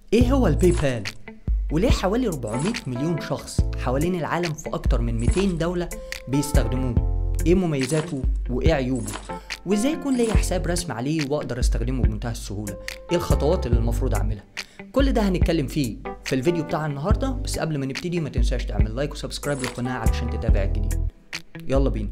ايه هو الباي بال وليه حوالي 400 مليون شخص حوالين العالم في اكتر من 200 دولة بيستخدموه ايه مميزاته وايه عيوبه وازاي يكون ليا حساب رسمي عليه واقدر استخدمه بمنتهى السهولة ايه الخطوات اللي المفروض اعملها كل ده هنتكلم فيه في الفيديو بتاع النهاردة بس قبل ما نبتدي ما تنساش تعمل لايك وسبسكرايب للقناة علشان تتابع الجديد يلا بينا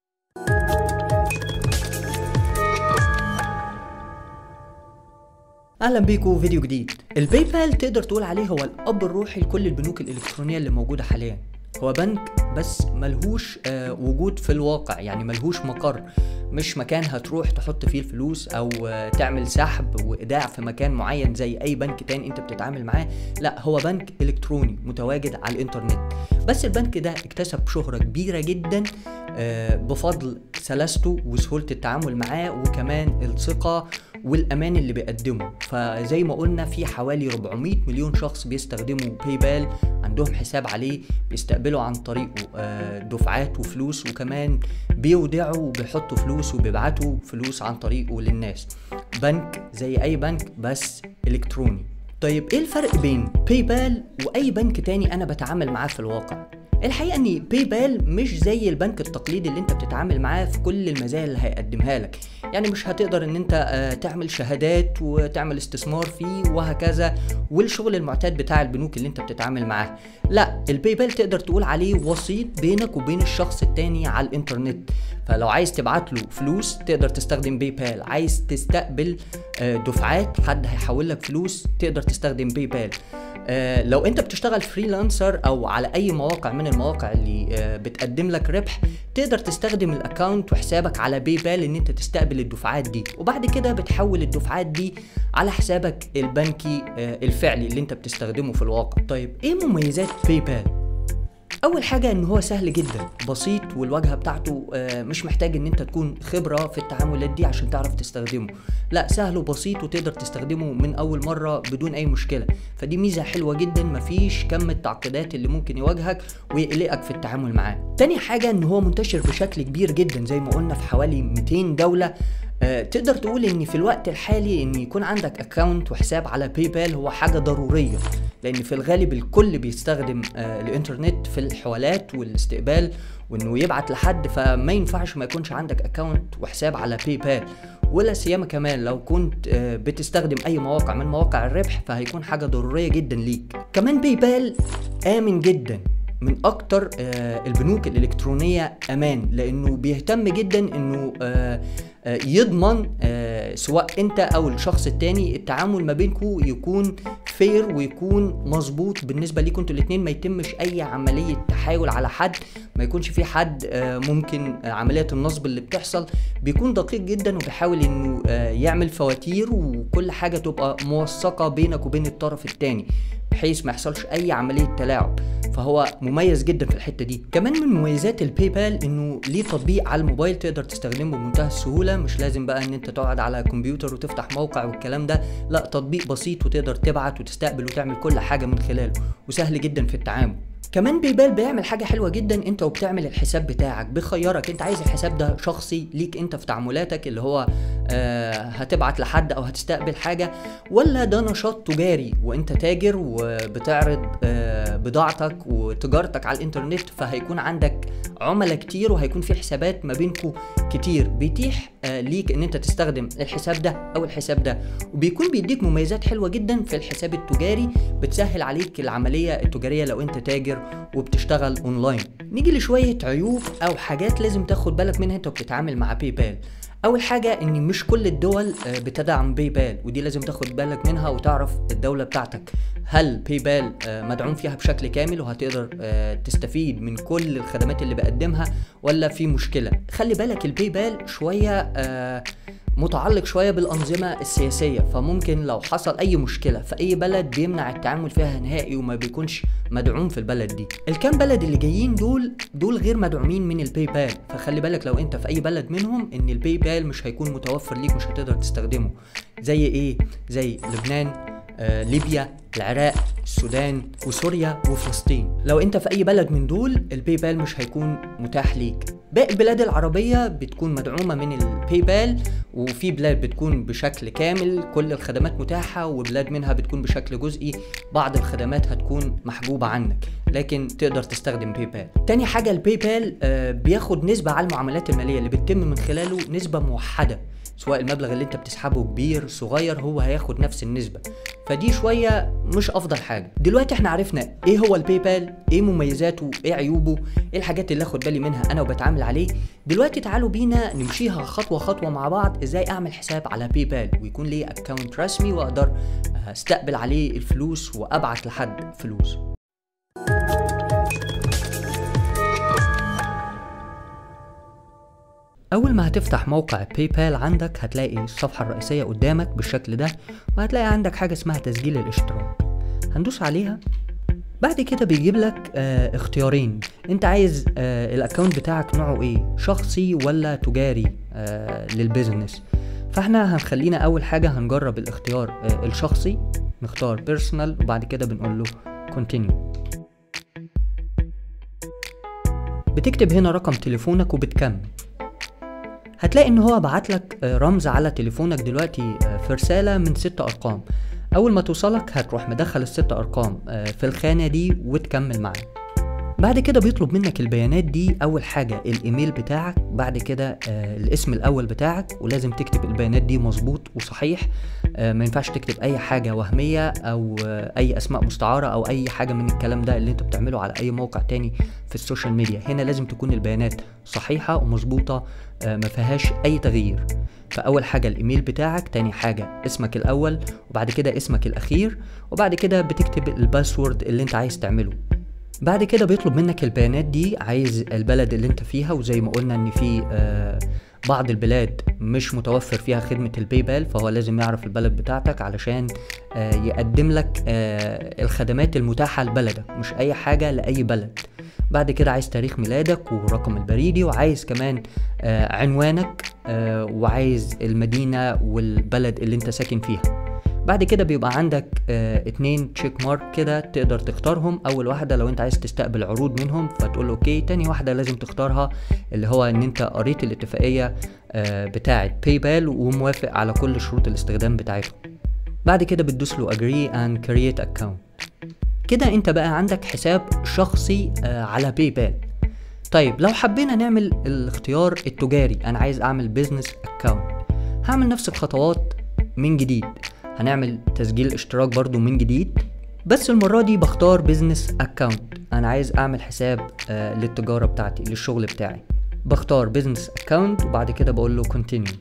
اهلا بيكم فيديو جديد الباي بال تقدر تقول عليه هو الاب الروحي لكل البنوك الالكترونيه اللي موجوده حاليا هو بنك بس ملهوش آه وجود في الواقع يعني ملهوش مقر مش مكان هتروح تحط فيه الفلوس او آه تعمل سحب وايداع في مكان معين زي اي بنك تاني انت بتتعامل معاه لا هو بنك الكتروني متواجد على الانترنت بس البنك ده اكتسب شهرة كبيرة جدا آه بفضل سلاسته وسهولة التعامل معاه وكمان الثقة والامان اللي بيقدمه فزي ما قلنا في حوالي 400 مليون شخص بيستخدموا باي بال عندهم حساب عليه بيستقبلوا عن طريقه دفعات وفلوس وكمان بيودعوا وبيحطوا فلوس وبيبعتوا فلوس عن طريقه للناس بنك زي اي بنك بس الكتروني طيب ايه الفرق بين باي بال واي بنك تاني انا بتعامل معاه في الواقع الحقيقه ان باي بال مش زي البنك التقليدي اللي انت بتتعامل معاه في كل المزايا اللي هيقدمها لك يعني مش هتقدر ان انت تعمل شهادات وتعمل استثمار فيه وهكذا والشغل المعتاد بتاع البنوك اللي انت بتتعامل معاه لا الباي بال تقدر تقول عليه وسيط بينك وبين الشخص التاني على الانترنت فلو عايز تبعت له فلوس تقدر تستخدم باي بال عايز تستقبل دفعات حد هيحول لك فلوس تقدر تستخدم باي بال آه لو انت بتشتغل فريلانسر او على اي مواقع من المواقع اللي آه بتقدم لك ربح تقدر تستخدم الاكونت وحسابك على باي بال ان انت تستقبل الدفعات دي وبعد كده بتحول الدفعات دي على حسابك البنكي آه الفعلي اللي انت بتستخدمه في الواقع طيب ايه مميزات باي بال اول حاجه ان هو سهل جدا بسيط والواجهه بتاعته مش محتاج ان انت تكون خبره في التعاملات دي عشان تعرف تستخدمه لا سهل وبسيط وتقدر تستخدمه من اول مره بدون اي مشكله فدي ميزه حلوه جدا مفيش كم التعقيدات اللي ممكن يواجهك ويقلقك في التعامل معاه تاني حاجه ان هو منتشر بشكل كبير جدا زي ما قلنا في حوالي 200 دوله أه تقدر تقول ان في الوقت الحالي ان يكون عندك اكونت وحساب على باي بال هو حاجه ضروريه لان في الغالب الكل بيستخدم أه الانترنت في الحوالات والاستقبال وانه يبعت لحد فما ينفعش ما يكونش عندك اكونت وحساب على باي بال ولا سيما كمان لو كنت أه بتستخدم اي مواقع من مواقع الربح فهيكون حاجه ضروريه جدا ليك كمان باي بال امن جدا من اكتر آه البنوك الالكترونيه امان لانه بيهتم جدا انه آه آه يضمن سواء انت او الشخص التاني التعامل ما بينكم يكون فير ويكون مظبوط بالنسبه ليكم انتوا الاثنين ما يتمش اي عمليه تحايل على حد ما يكونش في حد ممكن عمليه النصب اللي بتحصل بيكون دقيق جدا وبيحاول انه يعمل فواتير وكل حاجه تبقى موثقه بينك وبين الطرف التاني بحيث ما يحصلش اي عمليه تلاعب فهو مميز جدا في الحته دي كمان من مميزات الباي بال انه ليه تطبيق على الموبايل تقدر تستخدمه بمنتهى السهوله مش لازم بقى ان انت تقعد على كمبيوتر وتفتح موقع والكلام ده لا تطبيق بسيط وتقدر تبعت وتستقبل وتعمل كل حاجه من خلاله وسهل جدا في التعامل كمان بايبال بيعمل حاجه حلوه جدا انت وبتعمل الحساب بتاعك بيخيرك انت عايز الحساب ده شخصي ليك انت في تعاملاتك اللي هو آه هتبعت لحد او هتستقبل حاجه ولا ده نشاط تجاري وانت تاجر وبتعرض آه بضاعتك وتجارتك على الانترنت فهيكون عندك عملاء كتير وهيكون في حسابات ما بينكم كتير بيتيح آه ليك ان انت تستخدم الحساب ده او الحساب ده وبيكون بيديك مميزات حلوه جدا في الحساب التجاري بتسهل عليك العمليه التجاريه لو انت تاجر وبتشتغل اونلاين نيجي لشويه عيوب او حاجات لازم تاخد بالك منها انت وبتتعامل مع باي بال اول حاجه ان مش كل الدول بتدعم باي بال ودي لازم تاخد بالك منها وتعرف الدوله بتاعتك هل باي بال مدعوم فيها بشكل كامل وهتقدر تستفيد من كل الخدمات اللي بقدمها ولا في مشكله خلي بالك الباي بال شويه متعلق شويه بالانظمه السياسيه فممكن لو حصل اي مشكله في اي بلد بيمنع التعامل فيها نهائي وما بيكونش مدعوم في البلد دي الكام بلد اللي جايين دول دول غير مدعومين من الباي بال فخلي بالك لو انت في اي بلد منهم ان الباي بال مش هيكون متوفر ليك مش هتقدر تستخدمه زي ايه زي لبنان آه، ليبيا العراق السودان وسوريا وفلسطين لو انت في اي بلد من دول الباي بال مش هيكون متاح ليك باقي البلاد العربية بتكون مدعومة من الباي بال وفي بلاد بتكون بشكل كامل كل الخدمات متاحة وبلاد منها بتكون بشكل جزئي بعض الخدمات هتكون محجوبة عنك لكن تقدر تستخدم باي بال تاني حاجة الباي بال آه، بياخد نسبة على المعاملات المالية اللي بتتم من خلاله نسبة موحدة سواء المبلغ اللي انت بتسحبه كبير صغير هو هياخد نفس النسبة فدي شوية مش افضل حاجة دلوقتي احنا عرفنا ايه هو الباي بال ايه مميزاته ايه عيوبه ايه الحاجات اللي اخد بالي منها انا وبتعامل عليه دلوقتي تعالوا بينا نمشيها خطوة خطوة مع بعض ازاي اعمل حساب على باي بال ويكون لي اكونت رسمي واقدر استقبل عليه الفلوس وابعت لحد فلوس اول ما هتفتح موقع باي بال عندك هتلاقي الصفحه الرئيسيه قدامك بالشكل ده وهتلاقي عندك حاجه اسمها تسجيل الاشتراك هندوس عليها بعد كده بيجيب لك آه اختيارين انت عايز آه الاكونت بتاعك نوعه ايه شخصي ولا تجاري آه للبيزنس فاحنا هنخلينا اول حاجه هنجرب الاختيار آه الشخصي نختار بيرسونال وبعد كده بنقول له كونتينيو بتكتب هنا رقم تليفونك وبتكمل هتلاقي ان هو بعت لك رمز على تليفونك دلوقتي في رسالة من ست ارقام اول ما توصلك هتروح مدخل الست ارقام في الخانة دي وتكمل معاه بعد كده بيطلب منك البيانات دي اول حاجة الايميل بتاعك بعد كده الاسم الاول بتاعك ولازم تكتب البيانات دي مظبوط وصحيح ما ينفعش تكتب اي حاجة وهمية او اي اسماء مستعارة او اي حاجة من الكلام ده اللي انت بتعمله على اي موقع تاني في السوشيال ميديا هنا لازم تكون البيانات صحيحة ومظبوطة ما فيهاش اي تغيير فاول حاجه الايميل بتاعك تاني حاجه اسمك الاول وبعد كده اسمك الاخير وبعد كده بتكتب الباسورد اللي انت عايز تعمله بعد كده بيطلب منك البيانات دي عايز البلد اللي انت فيها وزي ما قلنا ان في آه بعض البلاد مش متوفر فيها خدمة الباي بال فهو لازم يعرف البلد بتاعتك علشان آه يقدم لك آه الخدمات المتاحة لبلدك مش أي حاجة لأي بلد بعد كده عايز تاريخ ميلادك ورقم البريدي وعايز كمان آه عنوانك آه وعايز المدينة والبلد اللي انت ساكن فيها بعد كده بيبقى عندك آه اتنين تشيك مارك كده تقدر تختارهم اول واحده لو انت عايز تستقبل عروض منهم فتقول له اوكي تاني واحده لازم تختارها اللي هو ان انت قريت الاتفاقيه آه بتاعه باي بال وموافق على كل شروط الاستخدام بتاعتهم بعد كده بتدوس له agree and create account كده انت بقى عندك حساب شخصي آه على باي بال طيب لو حبينا نعمل الاختيار التجاري انا عايز اعمل بيزنس اكونت هعمل نفس الخطوات من جديد هنعمل تسجيل اشتراك برضو من جديد بس المرة دي بختار بيزنس اكونت انا عايز اعمل حساب آه للتجارة بتاعتي للشغل بتاعي بختار بيزنس اكونت وبعد كده بقول له كونتينيو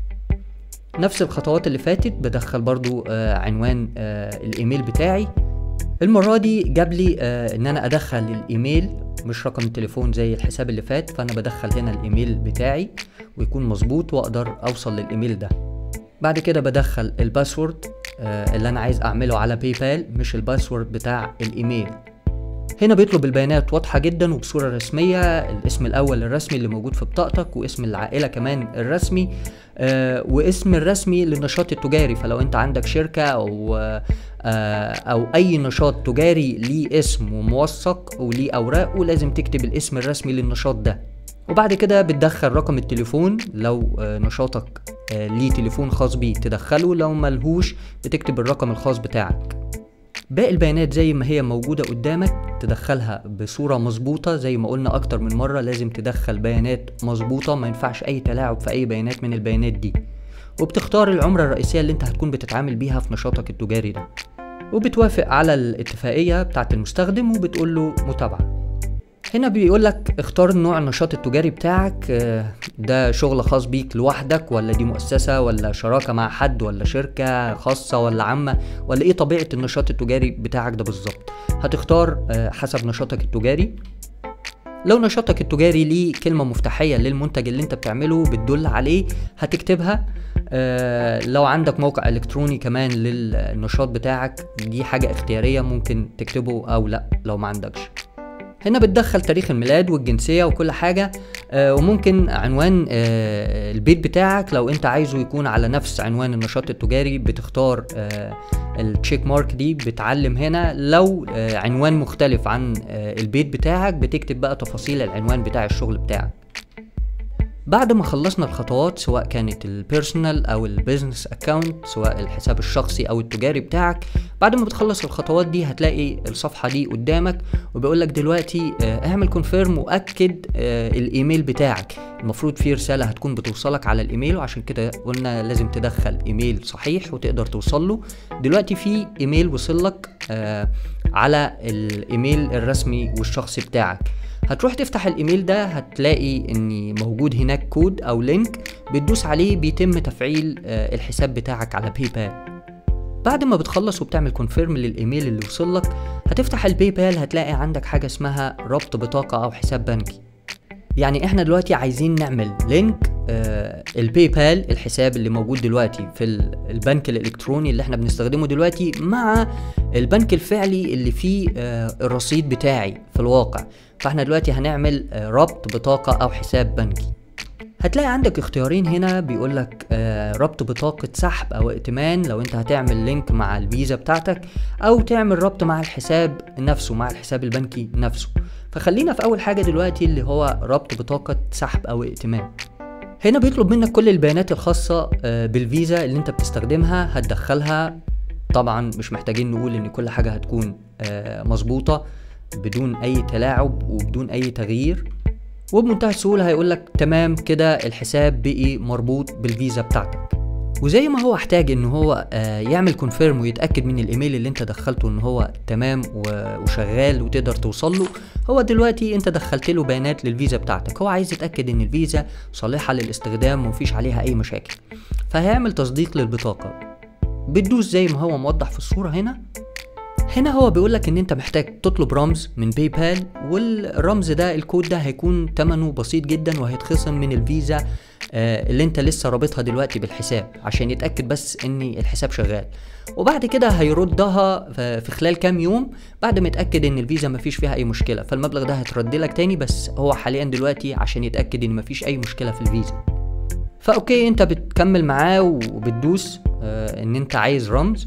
نفس الخطوات اللي فاتت بدخل برضو آه عنوان آه الايميل بتاعي المرة دي جاب لي آه ان انا ادخل الايميل مش رقم التليفون زي الحساب اللي فات فانا بدخل هنا الايميل بتاعي ويكون مظبوط واقدر اوصل للايميل ده بعد كده بدخل الباسورد آه اللي انا عايز اعمله على باي بال مش الباسورد بتاع الايميل هنا بيطلب البيانات واضحة جدا وبصورة رسمية الاسم الأول الرسمي اللي موجود في بطاقتك واسم العائلة كمان الرسمي آه واسم الرسمي للنشاط التجاري فلو انت عندك شركة أو آه أو أي نشاط تجاري ليه اسم وموثق وليه أوراق ولازم تكتب الاسم الرسمي للنشاط ده وبعد كده بتدخل رقم التليفون لو نشاطك ليه تليفون خاص بيه تدخله لو ملهوش بتكتب الرقم الخاص بتاعك باقي البيانات زي ما هي موجودة قدامك تدخلها بصورة مظبوطة زي ما قلنا أكتر من مرة لازم تدخل بيانات مظبوطة ما ينفعش أي تلاعب في أي بيانات من البيانات دي وبتختار العملة الرئيسية اللي انت هتكون بتتعامل بيها في نشاطك التجاري ده وبتوافق على الاتفاقية بتاعة المستخدم وبتقول له متابعة هنا بيقول لك اختار نوع النشاط التجاري بتاعك ده شغل خاص بيك لوحدك ولا دي مؤسسة ولا شراكة مع حد ولا شركة خاصة ولا عامة ولا ايه طبيعة النشاط التجاري بتاعك ده بالظبط هتختار حسب نشاطك التجاري لو نشاطك التجاري ليه كلمة مفتاحية للمنتج اللي انت بتعمله بتدل عليه هتكتبها آه لو عندك موقع الكتروني كمان للنشاط بتاعك دي حاجة اختيارية ممكن تكتبه او لا لو ما عندكش هنا بتدخل تاريخ الميلاد والجنسية وكل حاجة آه وممكن عنوان آه البيت بتاعك لو انت عايزه يكون على نفس عنوان النشاط التجاري بتختار آه التشيك مارك دي بتعلم هنا لو آه عنوان مختلف عن آه البيت بتاعك بتكتب بقى تفاصيل العنوان بتاع الشغل بتاعك بعد ما خلصنا الخطوات سواء كانت البيرسونال او البيزنس اكاونت سواء الحساب الشخصي او التجاري بتاعك بعد ما بتخلص الخطوات دي هتلاقي الصفحه دي قدامك وبيقول لك دلوقتي آه، اعمل كونفيرم واكد آه، الايميل بتاعك المفروض في رساله هتكون بتوصلك على الايميل وعشان كده قلنا لازم تدخل ايميل صحيح وتقدر توصل له دلوقتي في ايميل وصل لك آه، على الايميل الرسمي والشخصي بتاعك هتروح تفتح الايميل ده هتلاقي ان موجود هناك كود او لينك بتدوس عليه بيتم تفعيل آه، الحساب بتاعك على باي بال بعد ما بتخلص وبتعمل كونفيرم للايميل اللي وصل لك هتفتح الباي بال هتلاقي عندك حاجه اسمها ربط بطاقه او حساب بنكي يعني احنا دلوقتي عايزين نعمل لينك آه الباي بال الحساب اللي موجود دلوقتي في ال- البنك الالكتروني اللي احنا بنستخدمه دلوقتي مع البنك الفعلي اللي فيه آه الرصيد بتاعي في الواقع فاحنا دلوقتي هنعمل آه ربط بطاقة او حساب بنكي هتلاقي عندك اختيارين هنا بيقول لك آه ربط بطاقة سحب او ائتمان لو انت هتعمل لينك مع الفيزا بتاعتك او تعمل ربط مع الحساب نفسه مع الحساب البنكي نفسه فخلينا في اول حاجة دلوقتي اللي هو ربط بطاقة سحب او ائتمان هنا بيطلب منك كل البيانات الخاصة آه، بالفيزا اللي انت بتستخدمها هتدخلها طبعا مش محتاجين نقول ان كل حاجة هتكون آه، مظبوطة بدون اي تلاعب وبدون اي تغيير وبمنتهى السهولة هيقول لك تمام كده الحساب بقي مربوط بالفيزا بتاعتك وزي ما هو احتاج ان هو آه، يعمل كونفيرم ويتاكد من الايميل اللي انت دخلته ان هو تمام و- وشغال وتقدر توصل له هو دلوقتي انت دخلت له بيانات للفيزا بتاعتك هو عايز يتاكد ان الفيزا صالحه للاستخدام ومفيش عليها اي مشاكل فهيعمل تصديق للبطاقه بتدوس زي ما هو موضح في الصوره هنا هنا هو بيقول لك ان انت محتاج تطلب رمز من باي بال والرمز ده الكود ده هيكون ثمنه بسيط جدا وهيتخصم من الفيزا آه، اللي انت لسه رابطها دلوقتي بالحساب عشان يتاكد بس ان الحساب شغال وبعد كده هيردها ف- في خلال كام يوم بعد ما يتاكد ان الفيزا مفيش فيها اي مشكله فالمبلغ ده هيترد لك تاني بس هو حاليا دلوقتي عشان يتاكد ان مفيش اي مشكله في الفيزا فاوكي انت بتكمل معاه وبتدوس آه، ان انت عايز رمز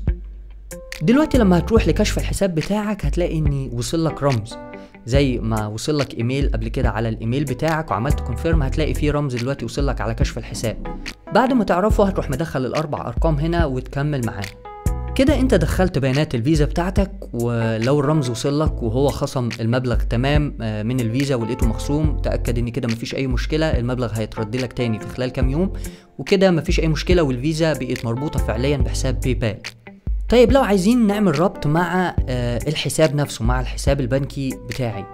دلوقتي لما هتروح لكشف الحساب بتاعك هتلاقي ان وصل لك رمز زي ما وصل لك ايميل قبل كده على الايميل بتاعك وعملت كونفيرم هتلاقي فيه رمز دلوقتي وصل لك على كشف الحساب بعد ما تعرفه هتروح مدخل الاربع ارقام هنا وتكمل معاه كده انت دخلت بيانات الفيزا بتاعتك ولو الرمز وصل لك وهو خصم المبلغ تمام آه، من الفيزا ولقيته مخصوم تاكد ان كده مفيش اي مشكله المبلغ هيترد لك تاني في خلال كام يوم وكده مفيش اي مشكله والفيزا بقت مربوطه فعليا بحساب باي بال طيب لو عايزين نعمل ربط مع آه، الحساب نفسه مع الحساب البنكي بتاعي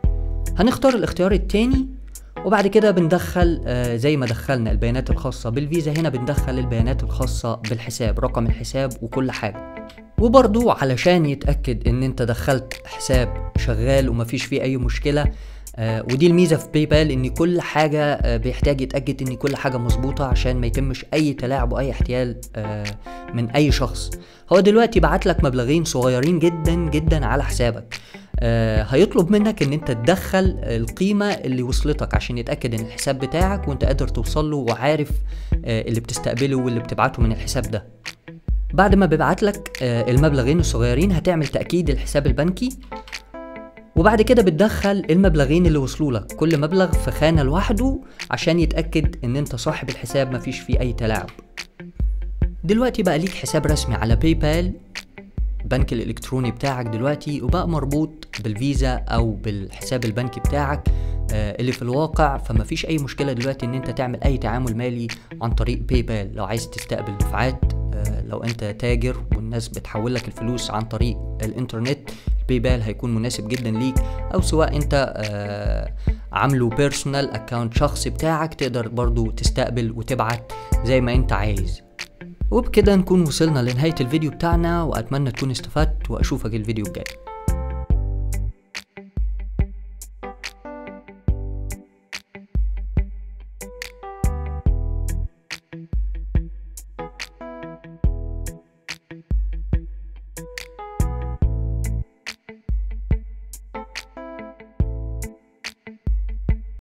هنختار الاختيار التاني وبعد كده بندخل آه، زي ما دخلنا البيانات الخاصة بالفيزا هنا بندخل البيانات الخاصة بالحساب رقم الحساب وكل حاجة وبرضو علشان يتأكد ان انت دخلت حساب شغال ومفيش فيه اي مشكلة آه ودي الميزة في باي بال ان كل حاجة آه بيحتاج يتأكد ان كل حاجة مظبوطة عشان ما يتمش اي تلاعب واي احتيال آه من اي شخص هو دلوقتي بعت لك مبلغين صغيرين جدا جدا على حسابك آه هيطلب منك ان انت تدخل القيمة اللي وصلتك عشان يتأكد ان الحساب بتاعك وانت قادر توصل له وعارف آه اللي بتستقبله واللي بتبعته من الحساب ده بعد ما بيبعت لك آه، المبلغين الصغيرين هتعمل تأكيد الحساب البنكي وبعد كده بتدخل المبلغين اللي وصلوا لك كل مبلغ في خانة لوحده عشان يتأكد ان انت صاحب الحساب مفيش فيه اي تلاعب دلوقتي بقى ليك حساب رسمي على باي بال البنك الالكتروني بتاعك دلوقتي وبقى مربوط بالفيزا او بالحساب البنكي بتاعك آه، اللي في الواقع فما فيش اي مشكله دلوقتي ان انت تعمل اي تعامل مالي عن طريق باي بال لو عايز تستقبل دفعات آه، لو انت تاجر والناس بتحول لك الفلوس عن طريق الانترنت الباي بال هيكون مناسب جدا ليك او سواء انت آه، عامله بيرسونال اكونت شخصي بتاعك تقدر برضو تستقبل وتبعت زي ما انت عايز وبكده نكون وصلنا لنهاية الفيديو بتاعنا وأتمنى تكون استفدت وأشوفك الفيديو الجاي